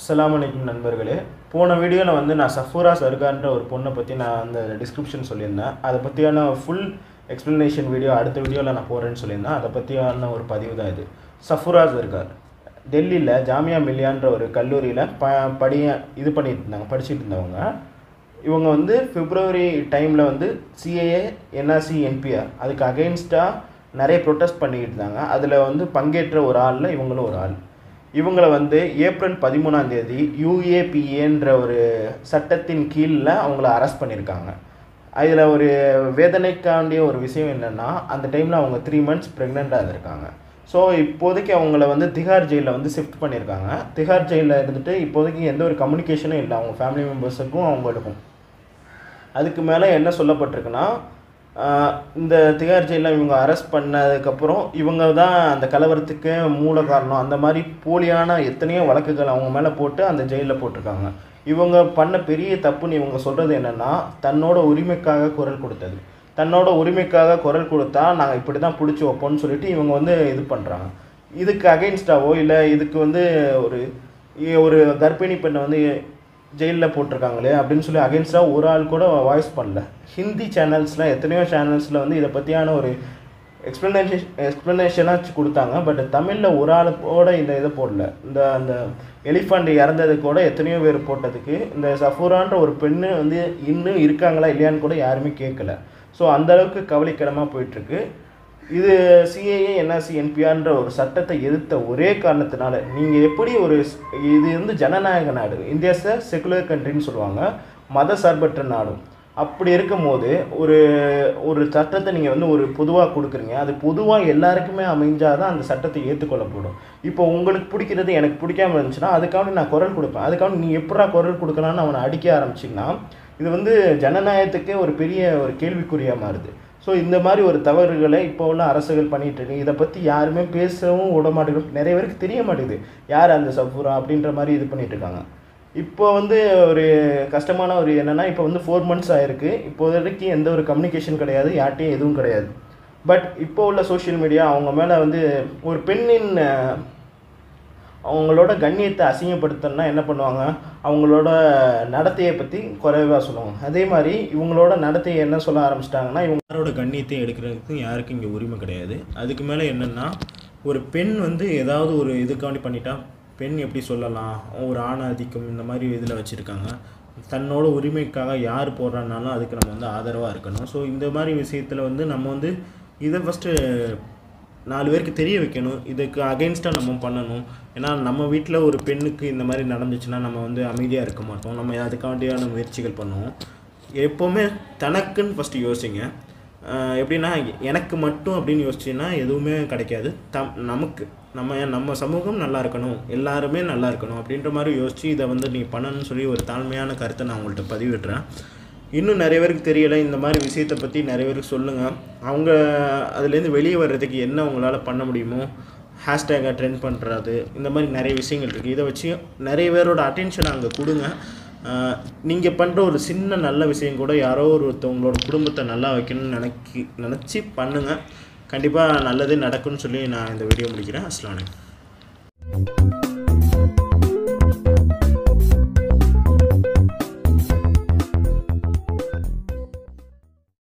அஸ்ஸலாமு அலைக்கும் நண்பர்களே போன வீடியோவில் வந்து நான் சஃபூரா சர்கான்ற ஒரு பொண்ணை பற்றி நான் அந்த டிஸ்கிரிப்ஷன் சொல்லியிருந்தேன் அதை பற்றியான ஃபுல் எக்ஸ்ப்ளனேஷன் வீடியோ அடுத்த வீடியோவில் நான் போகிறேன்னு சொல்லியிருந்தேன் அதை பற்றியான ஒரு பதிவு தான் இது சஃபூரா சர்கார் டெல்லியில் ஜாமியா மில்லியான்ற ஒரு கல்லூரியில் ப படிய இது பண்ணிட்டு இருந்தாங்க படிச்சுட்டு இருந்தவங்க இவங்க வந்து பிப்ரவரி டைமில் வந்து சிஏஏ என்ஆர்சி என்பிஆர் அதுக்கு அகெயின்ஸ்டாக நிறைய ப்ரொட்டஸ்ட் பண்ணிக்கிட்டு இருந்தாங்க அதில் வந்து பங்கேற்ற ஒரு ஆளில் இவங்களும் ஒரு ஆள் இவங்களை வந்து ஏப்ரல் பதிமூணாம் தேதி யூஏபிஏன்ற ஒரு சட்டத்தின் கீழில் அவங்கள அரெஸ்ட் பண்ணியிருக்காங்க அதில் ஒரு வேதனைக்காண்டிய ஒரு விஷயம் என்னென்னா அந்த டைமில் அவங்க த்ரீ மந்த்ஸ் ப்ரெக்னெண்ட்டாக இருந்திருக்காங்க ஸோ இப்போதைக்கு அவங்கள வந்து திகார் ஜெயிலில் வந்து ஷிஃப்ட் பண்ணியிருக்காங்க திகார் ஜெயிலில் இருந்துட்டு இப்போதைக்கு எந்த ஒரு கம்யூனிகேஷனும் இல்லை அவங்க ஃபேமிலி மெம்பர்ஸுக்கும் அவங்களுக்கும் அதுக்கு மேலே என்ன சொல்லப்பட்டிருக்குன்னா ஆஹ் இந்த திகார் ஜெயிலில் இவங்க அரெஸ்ட் பண்ணதுக்கப்புறம் இவங்க தான் அந்த கலவரத்துக்கு மூல காரணம் அந்த மாதிரி போலியான எத்தனையோ வழக்குகள் அவங்க மேலே போட்டு அந்த ஜெயிலில் போட்டிருக்காங்க இவங்க பண்ண பெரிய தப்புன்னு இவங்க சொல்கிறது என்னென்னா தன்னோட உரிமைக்காக குரல் கொடுத்தது தன்னோட உரிமைக்காக குரல் கொடுத்தா நாங்கள் இப்படி தான் பிடிச்சி வைப்போம்னு சொல்லிட்டு இவங்க வந்து இது பண்ணுறாங்க இதுக்கு அகைன்ஸ்டாவோ இல்லை இதுக்கு வந்து ஒரு ஒரு கர்ப்பிணி பெண்ணை வந்து ஜெயிலில் போட்டிருக்காங்களே அப்படின்னு சொல்லி அகேன்ஸ்டாக ஒரு ஆள் கூட வாய்ஸ் பண்ணல ஹிந்தி சேனல்ஸில் எத்தனையோ சேனல்ஸில் வந்து இதை பற்றியான ஒரு எக்ஸ்ப்ளனேஷன் எக்ஸ்ப்ளனேஷனாக கொடுத்தாங்க பட் தமிழில் ஒரு ஆளோட இந்த இதை போடல இந்த அந்த எலிஃபண்ட் இறந்தது கூட எத்தனையோ பேர் போட்டதுக்கு இந்த சஃபூரான்ற ஒரு பெண்ணு வந்து இன்னும் இருக்காங்களா இல்லையான்னு கூட யாருமே கேட்கல ஸோ அந்தளவுக்கு கவலைக்கிடமாக போயிட்டுருக்கு இது சிஏஏ என்ஆர்சி என்பிஆர்ன்ற ஒரு சட்டத்தை எதிர்த்த ஒரே காரணத்தினால நீங்கள் எப்படி ஒரு ஸ்- இது வந்து ஜனநாயக நாடு இந்தியாஸை செகுலர் கண்ட்ரின்னு சொல்லுவாங்க மத சார்பற்ற நாடும் அப்படி இருக்கும்போது ஒரு ஒரு சட்டத்தை நீங்கள் வந்து ஒரு பொதுவாக கொடுக்குறீங்க அது பொதுவாக எல்லாருக்குமே அமைஞ்சாதான் அந்த சட்டத்தை ஏற்றுக்கொள்ளப்படும் இப்போ உங்களுக்கு பிடிக்கிறது எனக்கு பிடிக்காம இருந்துச்சுன்னா அதுக்காக நான் குரல் கொடுப்பேன் அதுக்காக நீ எப்படா குரல் கொடுக்கலான்னு அவனை அடிக்க ஆரம்பிச்சிங்கன்னா இது வந்து ஜனநாயகத்துக்கே ஒரு பெரிய ஒரு கேள்விக்குறியாக மாறுது ஸோ இந்த மாதிரி ஒரு தவறுகளை இப்போ உள்ள அரசுகள் பண்ணிட்டு இருக்கு இதை பற்றி யாருமே பேசவும் விட மாட்டேங்குது நிறைய பேருக்கு தெரிய மாட்டேங்குது யார் அந்த சஃபூரா அப்படின்ற மாதிரி இது பண்ணிட்டு இருக்காங்க இப்போ வந்து ஒரு கஷ்டமான ஒரு என்னென்னா இப்போ வந்து ஃபோர் மந்த்ஸ் ஆயிருக்கு இப்போதைக்கு எந்த ஒரு கம்யூனிகேஷன் கிடையாது யார்ட்டையும் எதுவும் கிடையாது பட் இப்போ உள்ள சோஷியல் மீடியா அவங்க மேலே வந்து ஒரு பெண்ணின் அஹ், அவங்களோட கண்ணியத்தை அசிங்கப்படுத்தணும்னா என்ன பண்ணுவாங்க அவங்களோட நடத்தையை பற்றி குறைவாக சொல்லுவாங்க அதே மாதிரி இவங்களோட நடத்தையை என்ன சொல்ல ஆரம்பிச்சிட்டாங்கன்னா இவங்க யாரோட கண்ணியத்தை எடுக்கிறதுக்கு யாருக்கும் இங்கே உரிமை கிடையாது அதுக்கு மேலே என்னென்னா ஒரு பெண் வந்து ஏதாவது ஒரு இதுக்காண்டி பண்ணிட்டா பெண் எப்படி சொல்லலாம் ஒரு ஆணாதிக்கம் இந்த மாதிரி இதில் வச்சுருக்காங்க தன்னோட உரிமைக்காக யார் போடுறானாலும் அதுக்கு நம்ம வந்து ஆதரவாக இருக்கணும் ஸோ இந்த மாதிரி விஷயத்தில் வந்து நம்ம வந்து இதை ஃபஸ்ட்டு நாலு பேருக்கு தெரிய வைக்கணும் இதுக்கு அகெயின்ஸ்டாக நம்ம பண்ணணும் ஏன்னா நம்ம வீட்டில் ஒரு பெண்ணுக்கு இந்த மாதிரி நடந்துச்சுன்னா நம்ம வந்து அமைதியாக இருக்க மாட்டோம் நம்ம அதுக்காண்டியான முயற்சிகள் பண்ணுவோம் எப்போவுமே தனக்குன்னு ஃபஸ்ட்டு யோசிங்க ஆஹ் எப்படின்னா எனக்கு மட்டும் அப்படின்னு யோசிச்சின்னா எதுவுமே கிடைக்காது தம் நமக்கு நம்ம நம்ம சமூகம் நல்லா இருக்கணும் எல்லாருமே நல்லா இருக்கணும் அப்படின்ற மாதிரி யோசித்து இதை வந்து நீ பண்ணணும்னு சொல்லி ஒரு தாழ்மையான கருத்தை நான் உங்கள்கிட்ட பதிவிடுறேன் இன்னும் நிறைய பேருக்கு தெரியலை இந்த மாதிரி விஷயத்தை பற்றி நிறைய பேருக்கு சொல்லுங்கள் அவங்க அதுலேருந்து வெளியே வர்றதுக்கு என்ன உங்களால் பண்ண முடியுமோ ஹேஷ்டேகை ட்ரெண்ட் பண்ணுறது இந்த மாதிரி நிறைய விஷயங்கள் இருக்குது இதை வச்சு நிறைய பேரோட அட்டென்ஷனை அங்கே கொடுங்க நீங்கள் பண்ணுற ஒரு சின்ன நல்ல விஷயம் கூட யாரோ ஒருத்தவங்களோட குடும்பத்தை நல்லா வைக்கணும்னு நினைக்கி நினச்சி பண்ணுங்கள் கண்டிப்பாக நல்லதே நடக்கும்னு சொல்லி நான் இந்த வீடியோ முடிக்கிறேன் அஸ்லாம் வலைக்கம்